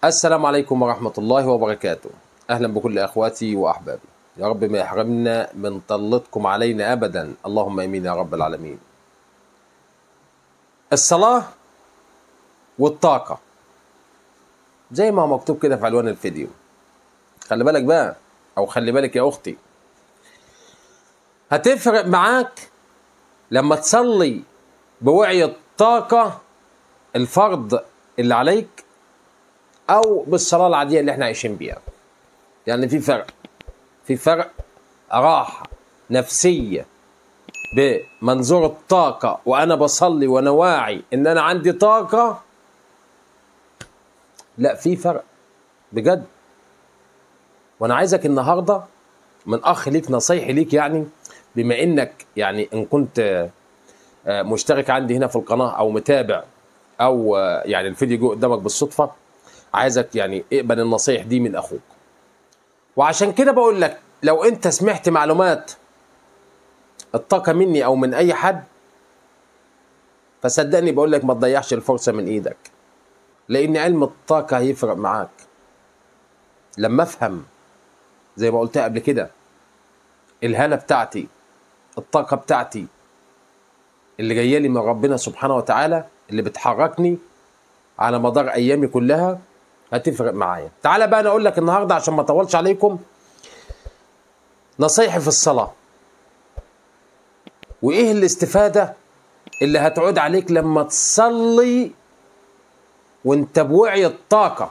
السلام عليكم ورحمة الله وبركاته أهلا بكل أخواتي وأحبابي يا رب ما يحرمنا من طلتكم علينا أبدا اللهم أمين يا رب العالمين الصلاة والطاقة زي ما هو مكتوب كده في عنوان الفيديو خلي بالك بقى أو خلي بالك يا أختي هتفرق معاك لما تصلي بوعي الطاقة الفرض اللي عليك او بالصلاه العاديه اللي احنا عايشين بيها يعني في فرق في فرق راحه نفسيه بمنظور الطاقه وانا بصلي وانا واعي ان انا عندي طاقه لا في فرق بجد وانا عايزك النهارده من اخ ليك نصيحي ليك يعني بما انك يعني ان كنت مشترك عندي هنا في القناه او متابع او يعني الفيديو جه قدامك بالصدفه عايزك يعني اقبل النصايح دي من اخوك وعشان كده بقول لك لو انت سمعت معلومات الطاقه مني او من اي حد فصدقني بقول لك ما تضيعش الفرصه من ايدك لان علم الطاقه هيفرق معاك لما افهم زي ما قلتها قبل كده الهاله بتاعتي الطاقه بتاعتي اللي جايه لي من ربنا سبحانه وتعالى اللي بتحركني على مدار ايامي كلها هتفرق معايا تعالى بقى انا اقول لك النهارده عشان ما اطولش عليكم نصايحي في الصلاه وايه الاستفاده اللي هتعود عليك لما تصلي وانت بوعي الطاقه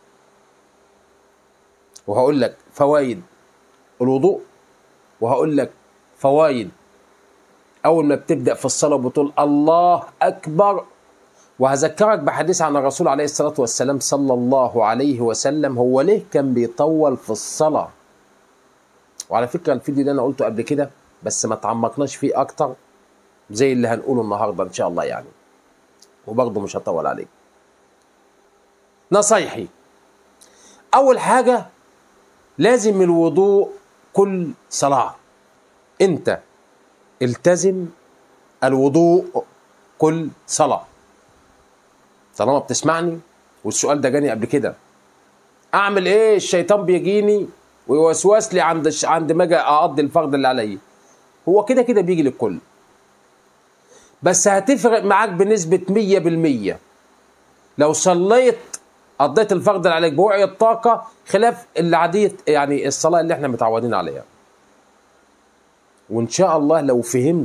وهقول لك فوائد الوضوء وهقول لك فوائد اول ما بتبدا في الصلاه بتقول الله اكبر وهذكرك بحديث عن الرسول عليه الصلاة والسلام صلى الله عليه وسلم هو ليه كان بيطول في الصلاة وعلى فكرة الفيديو ده أنا قلته قبل كده بس ما تعمقناش فيه أكتر زي اللي هنقوله النهاردة إن شاء الله يعني وبرضه مش هطول عليك نصايحي أول حاجة لازم الوضوء كل صلاة أنت التزم الوضوء كل صلاه طالما بتسمعني والسؤال ده جاني قبل كده اعمل ايه الشيطان بيجيني ويوسوس لي عند عند ما اجي اقضي الفرض اللي عليا هو كده كده بيجي للكل بس هتفرق معاك بنسبة 100% لو صليت قضيت الفرض اللي عليك بوعي الطاقة خلاف اللي عادية يعني الصلاة اللي احنا متعودين عليها وإن شاء الله لو فهمت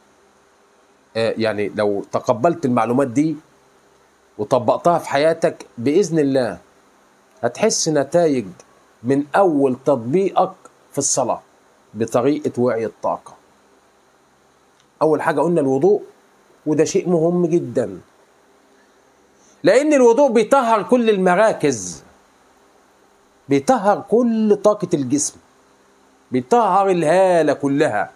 يعني لو تقبلت المعلومات دي وطبقتها في حياتك باذن الله هتحس نتائج من اول تطبيقك في الصلاه بطريقه وعي الطاقه اول حاجه قلنا الوضوء وده شيء مهم جدا لان الوضوء بيطهر كل المراكز بيطهر كل طاقه الجسم بيطهر الهاله كلها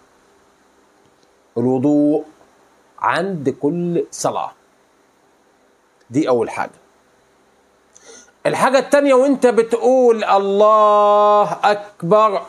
الوضوء عند كل صلاه دي أول حاجة الحاجة التانية وانت بتقول الله أكبر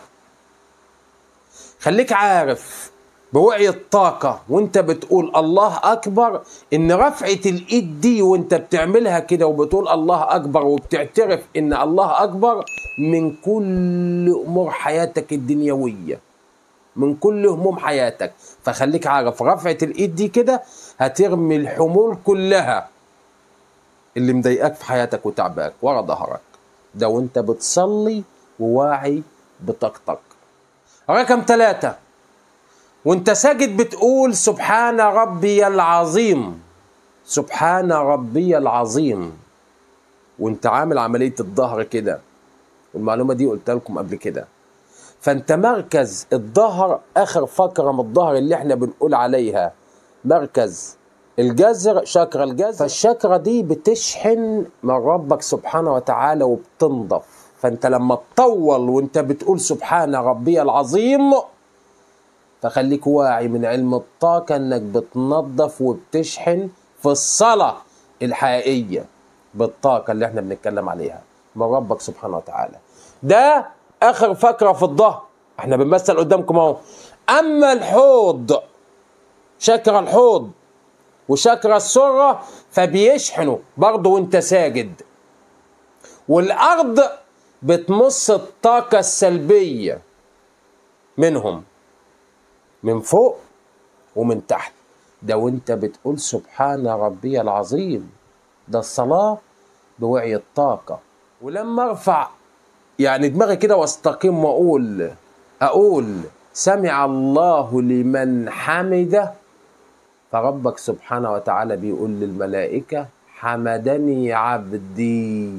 خليك عارف بوعي الطاقة وانت بتقول الله أكبر إن رفعة الإيد دي وانت بتعملها كده وبتقول الله أكبر وبتعترف إن الله أكبر من كل أمور حياتك الدنيوية من كل هموم حياتك فخليك عارف رفعة الإيد دي كده هترمي الحمول كلها اللي مضايقاك في حياتك وتعباك ورا ظهرك ده وانت بتصلي وواعي بطاقتك رقم ثلاثة وانت ساجد بتقول سبحان ربي العظيم سبحان ربي العظيم وانت عامل عملية الظهر كده والمعلومة دي قلت لكم قبل كده فانت مركز الظهر اخر فقرة من الظهر اللي احنا بنقول عليها مركز الجذر شاكرا الجذر فالشاكرا دي بتشحن من ربك سبحانه وتعالى وبتنضف فانت لما تطول وانت بتقول سبحان ربي العظيم فخليك واعي من علم الطاقة انك بتنظف وبتشحن في الصلاة الحقيقية بالطاقة اللي احنا بنتكلم عليها من ربك سبحانه وتعالى ده اخر فقرة في الظهر احنا بنمثل قدامكم اهو اما الحوض شكر الحوض وشكر السرة فبيشحنوا برضه وانت ساجد والارض بتمص الطاقه السلبيه منهم من فوق ومن تحت ده وانت بتقول سبحان ربي العظيم ده الصلاه بوعي الطاقه ولما ارفع يعني دماغي كده واستقيم واقول اقول سمع الله لمن حمده فربك سبحانه وتعالى بيقول للملائكه حمدني عبدي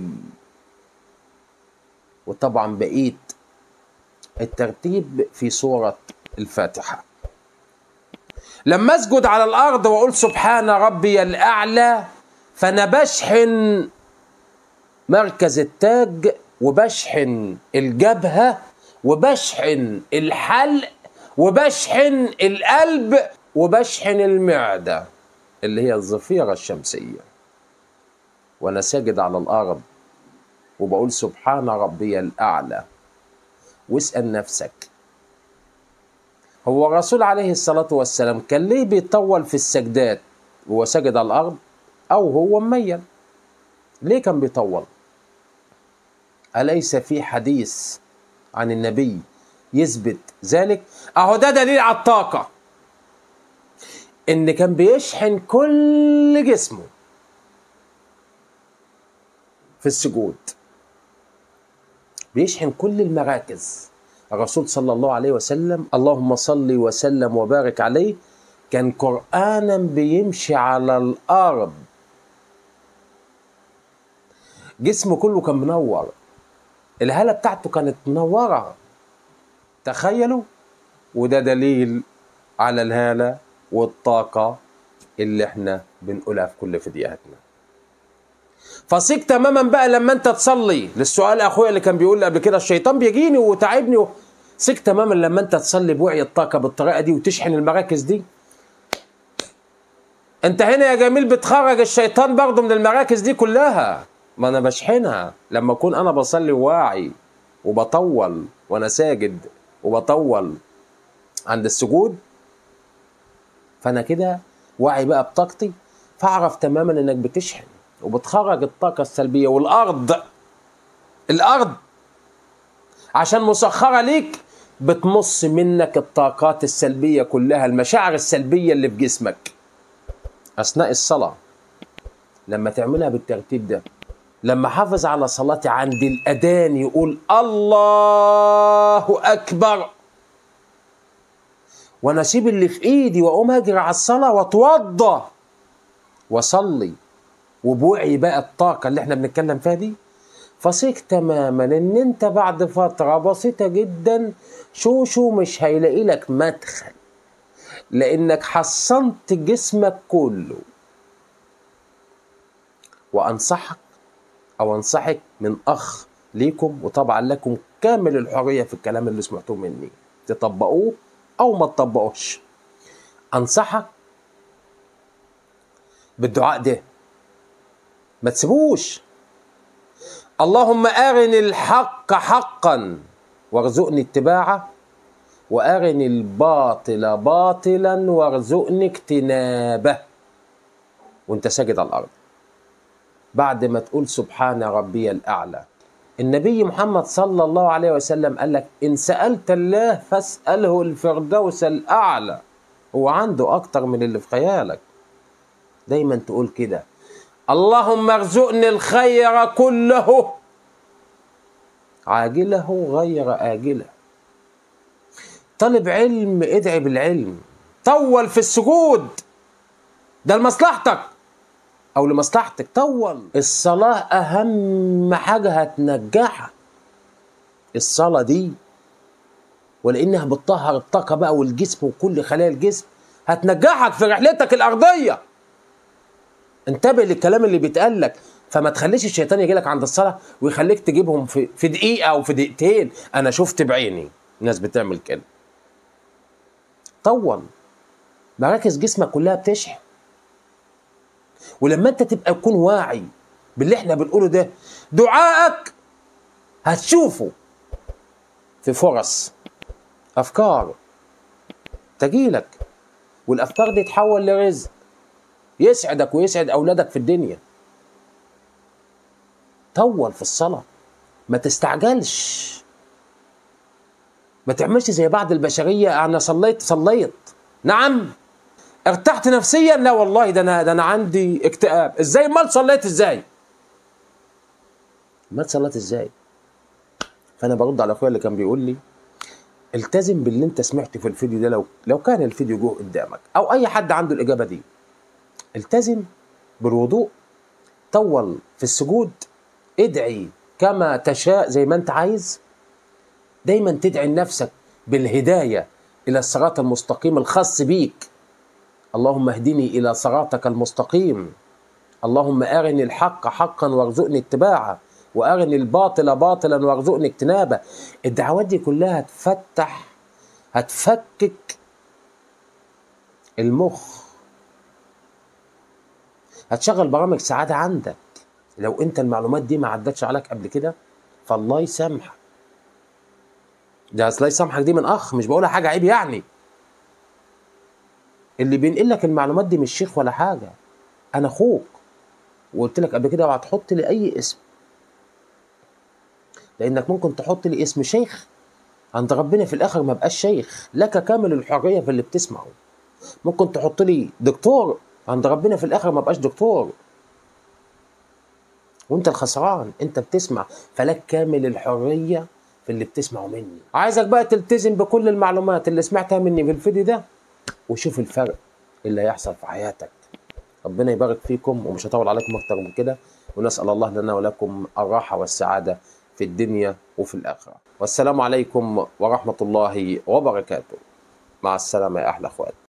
وطبعا بقيت الترتيب في سوره الفاتحه لما اسجد على الارض واقول سبحان ربي الاعلى فانا بشحن مركز التاج وبشحن الجبهه وبشحن الحلق وبشحن القلب وبشحن المعده اللي هي الظفيره الشمسيه وانا ساجد على الارض وبقول سبحان ربي الاعلى واسال نفسك هو الرسول عليه الصلاة والسلام كان ليه بيطول في السجدات وهو ساجد على الأرض أو هو مميل ليه كان بيطول أليس في حديث عن النبي يثبت ذلك أهو ده دليل على الطاقة إن كان بيشحن كل جسمه في السجود بيشحن كل المراكز الرسول صلى الله عليه وسلم اللهم صل وسلم وبارك عليه كان قرآنا بيمشي على الأرض جسمه كله كان منور الهالة بتاعته كانت منورة تخيلوا وده دليل على الهالة والطاقة اللي احنا بنقولها في كل فيديوهاتنا فثق تماما بقى لما انت تصلي للسؤال اخويا اللي كان بيقول لي قبل كده الشيطان بيجيني وتعبني و... ثق تماما لما انت تصلي بوعي الطاقه بالطريقه دي وتشحن المراكز دي انت هنا يا جميل بتخرج الشيطان برضه من المراكز دي كلها ما انا بشحنها لما اكون انا بصلي واعي وبطول وانا ساجد وبطول عند السجود فانا كده واعي بقى بطاقتي فاعرف تماما انك بتشحن وبتخرج الطاقة السلبية والأرض الأرض عشان مسخرة ليك بتمص منك الطاقات السلبية كلها المشاعر السلبية اللي في جسمك أثناء الصلاة لما تعملها بالترتيب ده لما حافظ على صلاتي عند الأذان يقول الله أكبر وأنا أسيب اللي في إيدي وأقوم أجري على الصلاة وأتوضى وأصلي وبوعي بقى الطاقة اللي احنا بنتكلم فيها دي فثق تماما ان انت بعد فترة بسيطة جدا شوشو مش هيلاقي لك مدخل لانك حصنت جسمك كله وانصحك او انصحك من اخ ليكم وطبعا لكم كامل الحرية في الكلام اللي سمعتوه مني تطبقوه او ما تطبقوش انصحك بالدعاء ده ما تسيبوش اللهم أرني الحق حقا وارزقني اتباعه وأرني الباطل باطلا وارزقني اجتنابه وانت ساجد على الأرض بعد ما تقول سبحان ربي الأعلى النبي محمد صلى الله عليه وسلم قال لك إن سألت الله فاسأله الفردوس الأعلى هو عنده أكتر من اللي في خيالك دايما تقول كده اللهم ارزقني الخير كله عاجله غير آجله طالب علم ادعي بالعلم طول في السجود ده لمصلحتك او لمصلحتك طول الصلاة اهم حاجة هتنجحك الصلاة دي ولانها بتطهر الطاقة بقى والجسم وكل خلايا الجسم هتنجحك في رحلتك الارضية انتبه للكلام اللي بيتقال لك فما تخليش الشيطان يجي لك عند الصلاه ويخليك تجيبهم في في دقيقه او في دقيقتين انا شفت بعيني ناس بتعمل كده طول مراكز جسمك كلها بتشحن ولما انت تبقى تكون واعي باللي احنا بنقوله ده دعائك هتشوفه في فرص افكار تجيلك والافكار دي تحول لرزق يسعدك ويسعد اولادك في الدنيا طول في الصلاه ما تستعجلش ما تعملش زي بعض البشريه انا صليت صليت نعم ارتحت نفسيا لا والله ده انا ده انا عندي اكتئاب ازاي امال صليت ازاي امال صليت ازاي فانا برد على اخويا اللي كان بيقول لي التزم باللي انت سمعته في الفيديو ده لو لو كان الفيديو جوه قدامك او اي حد عنده الاجابه دي التزم بالوضوء طول في السجود ادعي كما تشاء زي ما انت عايز دايما تدعي لنفسك بالهدايه الى الصراط المستقيم الخاص بيك اللهم اهدني الى صراطك المستقيم اللهم ارني الحق حقا وارزقني اتباعه وارني الباطل باطلا وارزقني اجتنابه الدعوات دي كلها هتفتح هتفكك المخ هتشغل برامج سعاده عندك لو انت المعلومات دي ما عدتش عليك قبل كده فالله يسامحك ده الله يسامحك دي من اخ مش بقولها حاجه عيب يعني اللي بينقل لك المعلومات دي مش شيخ ولا حاجه انا اخوك وقلت لك قبل كده اوعى تحط لي اي اسم لانك ممكن تحط لي اسم شيخ عند ربنا في الاخر ما بقاش شيخ لك كامل الحريه في اللي بتسمعه ممكن تحط لي دكتور عند ربنا في الاخر ما بقاش دكتور وانت الخسران انت بتسمع فلك كامل الحريه في اللي بتسمعه مني عايزك بقى تلتزم بكل المعلومات اللي سمعتها مني في الفيديو ده وشوف الفرق اللي هيحصل في حياتك ربنا يبارك فيكم ومش هطول عليكم اكتر من كده ونسال الله لنا ولكم الراحه والسعاده في الدنيا وفي الاخره والسلام عليكم ورحمه الله وبركاته مع السلامه يا احلى اخوات